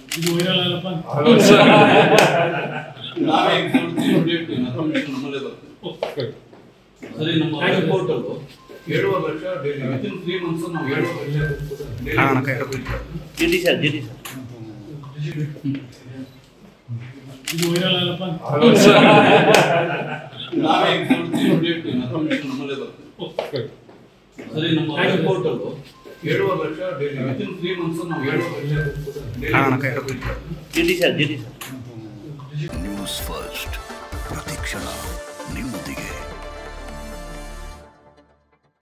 ಇದು ವೈರಲ್ ಆಗಲ್ಲಪ್ಪ ನಾವೇ ಈಗ ನೋಡ್ತೀವಿ ಇಮಿಡಿಯೇಟ್ಲಿ ಕಮಿಷನ್ ನಮ್ಮಲ್ಲೇ ಬರ್ತದೆ ಸರಿ ನಮ್ಮ ರಿಪೋರ್ಟ್ ಅದು ಏಳುವರೆ lakh daily within three months ನಾವು ಏಳುವರೆ lakh daily GD sir GD sir ಇದು ವೈರಲ್ ಆಗಲ್ಲಪ್ಪ ನಾವೇ ಈಗ ನೋಡ್ತೀವಿ ಇಮಿಡಿಯೇಟ್ಲಿ ಕಮಿಷನ್ ನಮ್ಮಲ್ಲೇ ಬರ್ತದೆ ಸರಿ ನಮ್ಮ ರಿಪೋರ್ಟ್ ಅದು ಏಳುವರೆ lakh daily within three months ನಾವು ಏಳುವರೆ lakh GD sir GD sir news first ಪ್ರತಿಕ್ಷಣ ನಿಮ್ಮೊಂದಿಗೆ